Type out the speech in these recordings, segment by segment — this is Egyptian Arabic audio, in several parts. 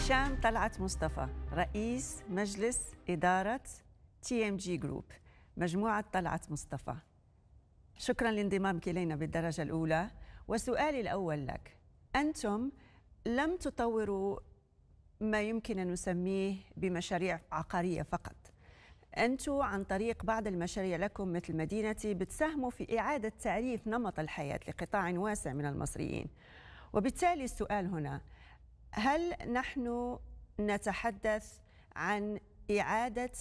هشام طلعت مصطفى رئيس مجلس إدارة تي ام جي جروب مجموعة طلعت مصطفى شكرا لانضمامك إلينا بالدرجة الأولى وسؤالي الأول لك أنتم لم تطوروا ما يمكن أن نسميه بمشاريع عقارية فقط أنتم عن طريق بعض المشاريع لكم مثل مدينتي بتساهموا في إعادة تعريف نمط الحياة لقطاع واسع من المصريين وبالتالي السؤال هنا هل نحن نتحدث عن إعادة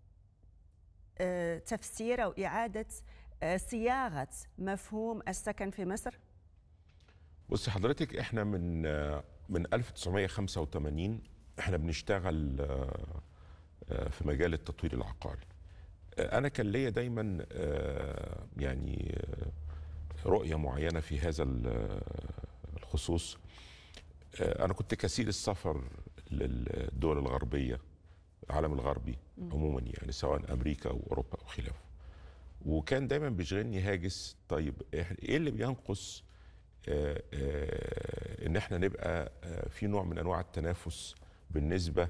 آه، تفسير أو إعادة آه، صياغة مفهوم السكن في مصر؟ بصي حضرتك احنا من آه، من 1985 احنا بنشتغل في مجال التطوير العقاري انا كان ليا دايما يعني رؤيه معينه في هذا الخصوص انا كنت كثير السفر للدول الغربيه العالم الغربي عموما يعني سواء امريكا او اوروبا او خلافه وكان دايما بيشغلني هاجس طيب ايه اللي بينقص آه آه ان احنا نبقى آه في نوع من انواع التنافس بالنسبه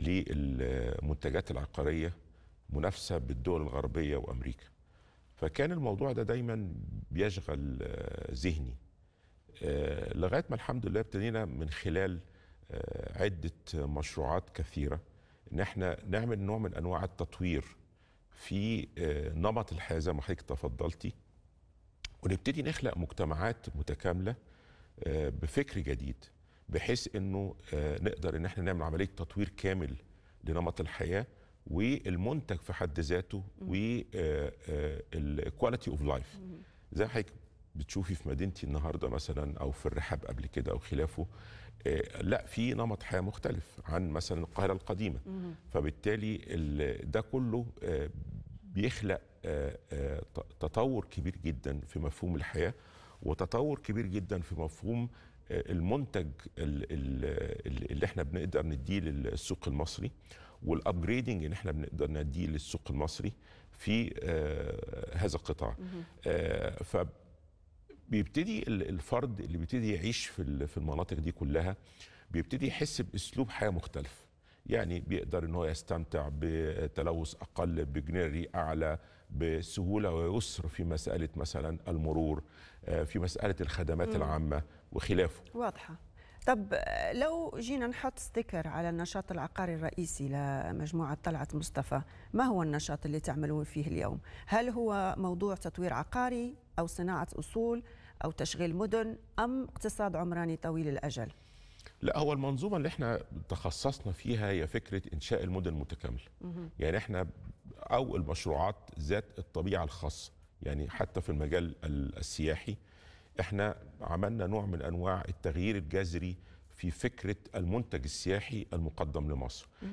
للمنتجات العقاريه منافسه بالدول الغربيه وامريكا فكان الموضوع ده دايما بيشغل ذهني لغايه ما الحمد لله ابتدينا من خلال عده مشروعات كثيره ان احنا نعمل نوع من انواع التطوير في نمط الحياه زي ما حضرتك تفضلتي ونبتدي نخلق مجتمعات متكامله بفكر جديد بحيث انه نقدر ان احنا نعمل عمليه تطوير كامل لنمط الحياه والمنتج في حد ذاته والكواليتي اوف لايف زي حضرتك بتشوفي في مدينتي النهارده مثلا او في الرحاب قبل كده او خلافه لا في نمط حياه مختلف عن مثلا القاهره القديمه فبالتالي ده كله بيخلق تطور كبير جدا في مفهوم الحياه وتطور كبير جدا في مفهوم المنتج اللي احنا بنقدر نديه للسوق المصري والابجريدنج اللي احنا بنقدر نديه للسوق المصري في هذا القطاع ف بيبتدي الفرد اللي بيبتدي يعيش في في المناطق دي كلها بيبتدي يحس باسلوب حياه مختلف يعني بيقدر ان هو يستمتع بتلوث اقل بجنري اعلى بسهوله ويسر في مساله مثلا المرور في مساله الخدمات العامه وخلافه واضحه طب لو جينا نحط ستيكر على النشاط العقاري الرئيسي لمجموعة طلعت مصطفى ما هو النشاط اللي تعملون فيه اليوم هل هو موضوع تطوير عقاري أو صناعة أصول أو تشغيل مدن أم اقتصاد عمراني طويل الأجل لا هو المنظومة اللي احنا تخصصنا فيها هي فكرة إنشاء المدن المتكاملة يعني احنا أو المشروعات ذات الطبيعة الخاصة يعني حتى في المجال السياحي احنا عملنا نوع من انواع التغيير الجذري في فكره المنتج السياحي المقدم لمصر